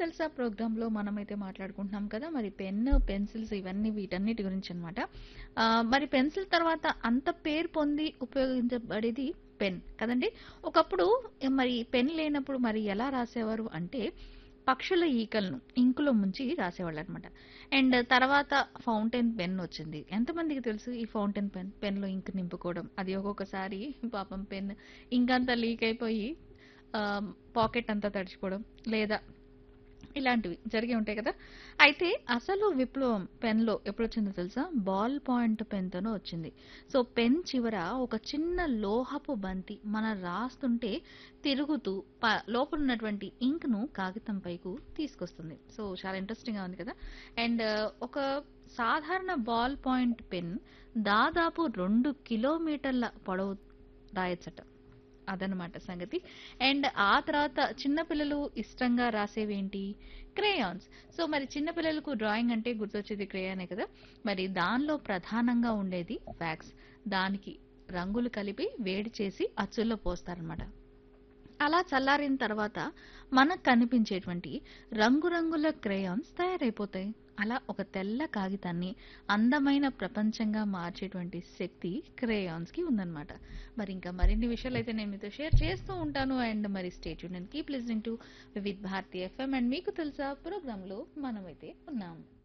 తెలుసా ప్రోగ్రాంలో మనమైతే మాట్లాడుకుంటున్నాం కదా మరి పెన్ పెన్సిల్స్ ఇవన్నీ వీటన్నిటి గురించి అనమాట మరి పెన్సిల్ తర్వాత అంత పేరు పొంది ఉపయోగించబడేది పెన్ కదండి ఒకప్పుడు మరి పెన్ లేనప్పుడు మరి ఎలా రాసేవారు అంటే పక్షుల ఈకలను ఇంకులో ముంచి రాసేవాళ్ళు అనమాట అండ్ తర్వాత ఫౌంటైన్ పెన్ వచ్చింది ఎంతమందికి తెలుసు ఈ ఫౌంటైన్ పెన్ పెన్లో ఇంక్ నింపుకోవడం అది ఒక్కొక్కసారి పాపం పెన్ ఇంకంతా లీక్ అయిపోయి పాకెట్ అంతా తడిచిపోవడం లేదా ఇలాంటివి జరిగి ఉంటాయి కదా అయితే అసలు విప్లవం పెన్లో ఎప్పుడు వచ్చిందో తెలుసా బాల్ పాయింట్ పెన్తోనే వచ్చింది సో పెన్ చివర ఒక చిన్న లోహపు బంతి మన రాస్తుంటే తిరుగుతూ ప- లోపల ఉన్నటువంటి ఇంక్ను కాగితం పైకు తీసుకొస్తుంది సో చాలా ఇంట్రెస్టింగ్గా ఉంది కదా అండ్ ఒక సాధారణ బాల్ పాయింట్ పెన్ దాదాపు రెండు కిలోమీటర్ల పొడవు రాయచ్చట అదనమాట సంగతి అండ్ ఆ తర్వాత చిన్నపిల్లలు ఇష్టంగా రాసేవి ఏంటి క్రేయాన్స్ సో మరి చిన్నపిల్లలకు డ్రాయింగ్ అంటే గుర్తొచ్చేది క్రేయానే కదా మరి దానిలో ప్రధానంగా ఉండేది వ్యాక్స్ దానికి రంగులు కలిపి వేడి చేసి అచ్చుల్లో పోస్తారనమాట అలా చల్లారిన తర్వాత మనకు కనిపించేటువంటి రంగురంగుల క్రేయాన్స్ తయారైపోతాయి అలా ఒక తెల్ల కాగితాన్ని అందమైన ప్రపంచంగా మార్చేటువంటి శక్తి క్రేయాన్స్ కి ఉందన్నమాట మరి ఇంకా మరిన్ని విషయాలు అయితే నేను మీతో షేర్ చేస్తూ ఉంటాను అండ్ మరి state and keep listening to Vividh Bharati FM and మీకు తెలుసా ప్రోగ్రామ్ లో మనమైతే ఉన్నాం